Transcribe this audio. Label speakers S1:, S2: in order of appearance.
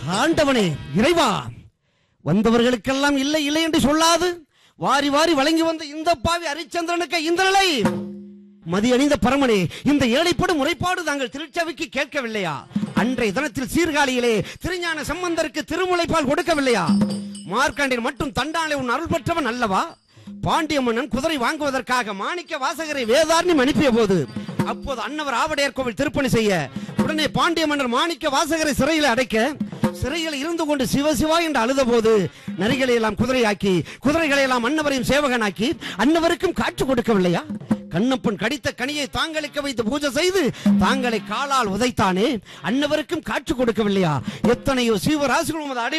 S1: ஆண்டவனே இறைவா வந்தவர்களுக்கெல்லாம் இல்லை இல்லை என்று சொல்லாது வாரி வாரி வழங்கி வந்த இந்த பாவி ஹரிச்சந்திரனுக்கு இந்த நிலை மதி அணிந்த பரமனே இந்த ஏழைப்படும் முறைப்பாடு தாங்கள் திருச்சபைக்கு கேட்கவில்லையா அன்றைய தினத்தில் சீர்காழியிலே திருஞான சம்பந்தருக்கு திருமுலைப்பால் கொடுக்கவில்லையா மார்க்கண்டில் மட்டும் தண்டாளை உன் அருள் பெற்றவன் அல்லவா பாண்டிய மன்னன் குதிரை வாங்குவதற்காக மாணிக்க வாசகரை வேதாரண்யம் அனுப்பிய போது அப்போது அன்னவர் ஆவடையார் கோவில் திருப்பணி செய்ய உடனே பாண்டிய மன்னர் மாணிக்க வாசகரை சிறையில் அடைக்க சிறையில் இருந்து கொண்டு சிவசிவா என்று அழுத போது நரிகளை எல்லாம் குதிரையாக்கி குதிரைகளை எல்லாம் அன்னவரையும் சேவகனாக்கி அன்னவருக்கும் காட்சி கொடுக்கவில்லையா கண்ணப்பன் கடித்த கனியை தாங்களுக்கு வைத்து பூஜை செய்து தாங்களை காலால் உதைத்தானே அன்னவருக்கும் காட்சி கொடுக்கவில்லையா எத்தனையோ சீவராசிகள் உமது அடை